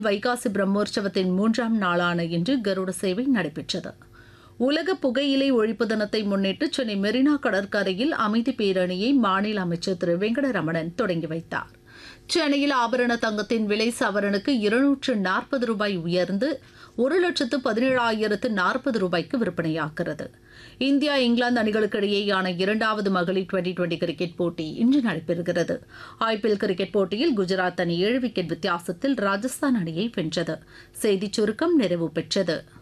வைகாசி பிரம்மோற்சவத்தின் மூன்றாம் நாளான இன்று கருட சேவை நடைபெற்றது உலக புகையிலை ஒழிப்பு தினத்தை முன்னிட்டு சென்னை மெரினா கடற்கரையில் அமைதி பேரணியை மாநில அமைச்சர் திரு வெங்கடரமணன் தொடங்கி வைத்தார் சென்னையில் ஆபரண தங்கத்தின் விலை சவரனுக்கு இருநூற்று நாற்பது ரூபாய் உயர்ந்து ஒரு லட்சத்து பதினேழாயிரத்து நாற்பது ரூபாய்க்கு விற்பனையாகிறது இந்தியா இங்கிலாந்து அணிகளுக்கு இடையேயான இரண்டாவது மகளிர் டுவெண்டி டுவெண்டி கிரிக்கெட் போட்டி இன்று நடைபெறுகிறது ஐபிஎல் கிரிக்கெட் போட்டியில் குஜராத் அணி ஏழு விக்கெட் வித்தியாசத்தில் ராஜஸ்தான் அணியை வென்றது செய்திச் சுருக்கம் நிறைவு பெற்றது